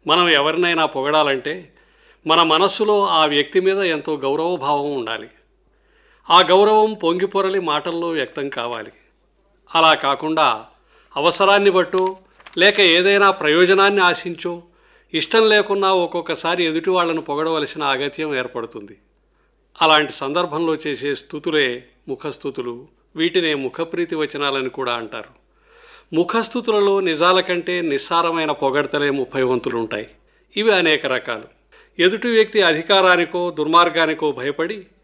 మనం ఎవరినైనా పొగడాలంటే మన మనస్సులో ఆ వ్యక్తి మీద ఎంతో గౌరవభావం ఉండాలి ఆ గౌరవం పొంగిపొరలి మాటల్లో వ్యక్తం కావాలి అలా కాకుండా అవసరాన్ని బట్టో లేక ఏదైనా ప్రయోజనాన్ని ఆశించో ఇష్టం లేకున్నా ఒక్కొక్కసారి ఎదుటి వాళ్ళను పొగడవలసిన అగత్యం ఏర్పడుతుంది అలాంటి సందర్భంలో చేసే స్థుతులే ముఖస్థుతులు వీటినే ముఖప్రీతి వచనాలని కూడా అంటారు ముఖస్థుతులలో నిజాల కంటే నిస్సారమైన పొగడ్తలే ముప్పై వంతులు ఉంటాయి ఇవి అనేక రకాలు ఎదుటి వ్యక్తి అధికారానికో దుర్మార్గానికో భయపడి